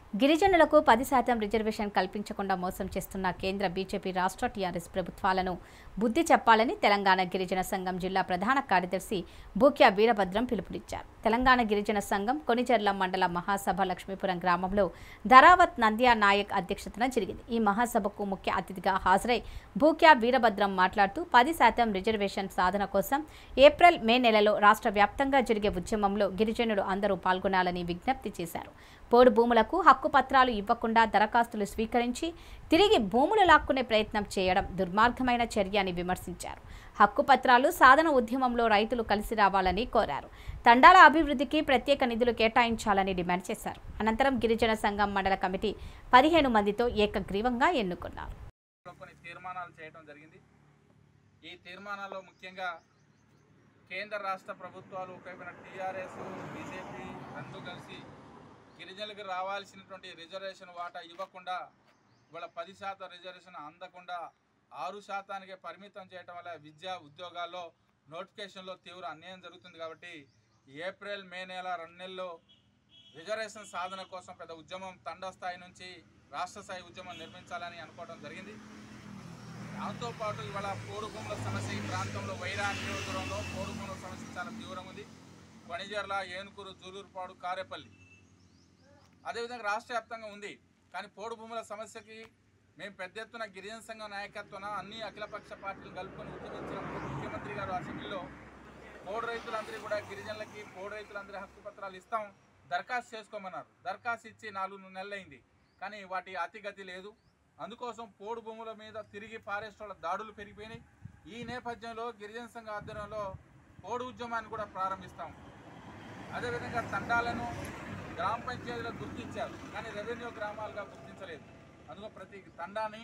గిరిజనులకు పది శాతం రిజర్వేషన్ కల్పించకుండా మోసం చేస్తున్న కేంద్ర బీజేపీ రాష్ట్ర టీఆర్ఎస్ ప్రభుత్వాలను బుద్ధి చెప్పాలని తెలంగాణ గిరిజన సంఘం జిల్లా ప్రధాన కార్యదర్శి బూక్యా వీరభద్రం పిలుపునిచ్చారు తెలంగాణ గిరిజన సంఘం కొనిచెర్ల మండల మహాసభ లక్ష్మీపురం గ్రామంలో ధరావత్ నంద్యా నాయక్ అధ్యక్షతన జరిగింది ఈ మహాసభకు ముఖ్య అతిథిగా హాజరై బూక్యా వీరభద్రం మాట్లాడుతూ పది శాతం రిజర్వేషన్ సాధన కోసం ఏప్రిల్ మే నెలలో రాష్ట్ర వ్యాప్తంగా జరిగే ఉద్యమంలో గిరిజనులు అందరూ పాల్గొనాలని విజ్ఞప్తి చేశారు పోడు భూములకు హక్కు పత్రాలు ఇవ్వకుండా దరఖాస్తులు స్వీకరించి తిరిగి భూములు లాక్కునే ప్రయత్నం చేయడం దుర్మార్గమైన చర్య అని విమర్శించారు హక్కు పత్రాలు సాధన ఉద్యమంలో రైతులు కలిసి రావాలని కోరారు తండాల అభివృద్ధికి ప్రత్యేక నిధులు కేటాయించాలని డిమాండ్ చేశారు అనంతరం గిరిజన సంఘం మండల కమిటీ పదిహేను మందితో ఏకగ్రీవంగా ఎన్నుకున్నారు కొన్ని తీర్మానాలు చేయడం జరిగింది ఈ తీర్మానాల్లో ముఖ్యంగా కేంద్ర రాష్ట్ర ప్రభుత్వాలు ఒకవైపున టీఆర్ఎస్ బీజేపీ రెండు కలిసి గిరిజనులకు రావాల్సినటువంటి రిజర్వేషన్ వాటా ఇవ్వకుండా ఇవాళ పది శాతం రిజర్వేషన్ అందకుండా ఆరు శాతానికే పరిమితం చేయటం వల్ల విద్యా ఉద్యోగాల్లో నోటిఫికేషన్లో తీవ్ర అన్యాయం జరుగుతుంది కాబట్టి ఏప్రిల్ మే నెల రెండు నెలల్లో రిజర్వేషన్ సాధన కోసం పెద్ద ఉద్యమం తండ స్థాయి నుంచి రాష్ట్ర స్థాయి ఉద్యమం నిర్మించాలని అనుకోవడం జరిగింది దాంతోపాటు ఇవాళ పోడు భూముల సమస్య ఈ ప్రాంతంలో వైరా నియోజకవర్గంలో పోడు భూముల సమస్య చాలా తీవ్రంగా ఉంది కొణిజర్ల ఏనుకూరు జూలూరుపాడు కారేపల్లి అదేవిధంగా రాష్ట్ర వ్యాప్తంగా ఉంది కానీ పోడు భూముల సమస్యకి మేము పెద్ద ఎత్తున గిరిజన సంఘం నాయకత్వాన అన్ని అఖిలపక్ష పార్టీలు కలుపుకొని ఉద్యమించినప్పుడు ముఖ్యమంత్రి గారు అసెంబ్లీలో పోడు రైతులందరూ కూడా గిరిజనులకి పోడు రైతులందరి హక్కు పత్రాలు ఇస్తాం దరఖాస్తు చేసుకోమన్నారు దరఖాస్తు ఇచ్చి నాలుగు నెలలైంది కానీ వాటి అతిగతి లేదు అందుకోసం పోడు భూముల మీద తిరిగి ఫారెస్ట్ వాళ్ళ దాడులు పెరిగిపోయినాయి ఈ నేపథ్యంలో గిరిజన సంఘ ఆధ్వర్యంలో పోడు ఉద్యమాన్ని కూడా ప్రారంభిస్తాం అదేవిధంగా తండాలను గ్రామ పంచాయతీలో గుర్తించారు కానీ రెవెన్యూ గ్రామాలుగా గుర్తించలేదు అందుకో ప్రతి తండాని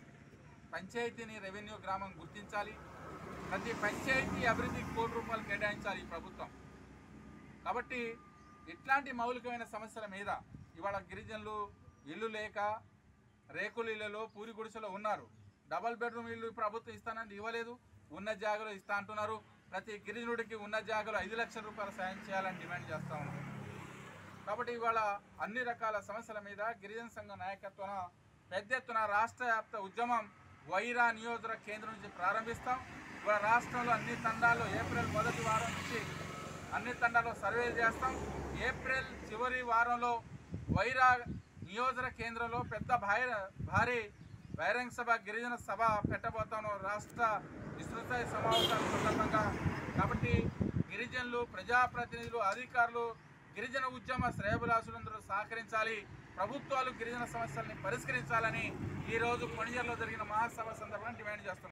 పంచాయతీని రెవెన్యూ గ్రామం గుర్తించాలి ప్రతి పంచాయతీ అభివృద్ధికి కోటి రూపాయలు కేటాయించాలి ఈ ప్రభుత్వం కాబట్టి ఇట్లాంటి మౌలికమైన సమస్యల మీద ఇవాళ గిరిజనులు ఇల్లు లేక రేకుల ఇళ్లలో పూరి గుడిసెలో ఉన్నారు డబల్ బెడ్రూమ్ ఇల్లు ప్రభుత్వం ఇస్తానని ఇవ్వలేదు ఉన్న జాగలో ఇస్తా అంటున్నారు ప్రతి గిరిజనుడికి ఉన్న జాగలో ఐదు లక్షల రూపాయలు సాయం చేయాలని డిమాండ్ చేస్తా ఉన్నారు కాబట్టి ఇవాళ అన్ని రకాల సమస్యల మీద గిరిజన సంఘం నాయకత్వాన పెద్ద ఎత్తున రాష్ట్ర వ్యాప్త ఉద్యమం వైరా నియోజక కేంద్రం నుంచి ప్రారంభిస్తాం ఇవాళ రాష్ట్రంలో అన్ని తండాల్లో ఏప్రిల్ మొదటి వారం నుంచి అన్ని తండాల్లో సర్వే చేస్తాం ఏప్రిల్ చివరి వారంలో వైరా నియోజక కేంద్రంలో పెద్ద భారీ భారీ బహిరంగ సభ గిరిజన సభ పెట్టబోతాను రాష్ట్ర విస్తృత సమావేశాల సందర్భంగా కాబట్టి గిరిజనులు ప్రజాప్రతినిధులు అధికారులు గిరిజన ఉద్యమ శ్రేయభిలాసులందరూ సహకరించాలి ప్రభుత్వాలు గిరిజన సమస్యల్ని పరిష్కరించాలని ఈరోజు కొణిజర్లో జరిగిన మహాసభ సందర్భంగా డిమాండ్ చేస్తున్నాం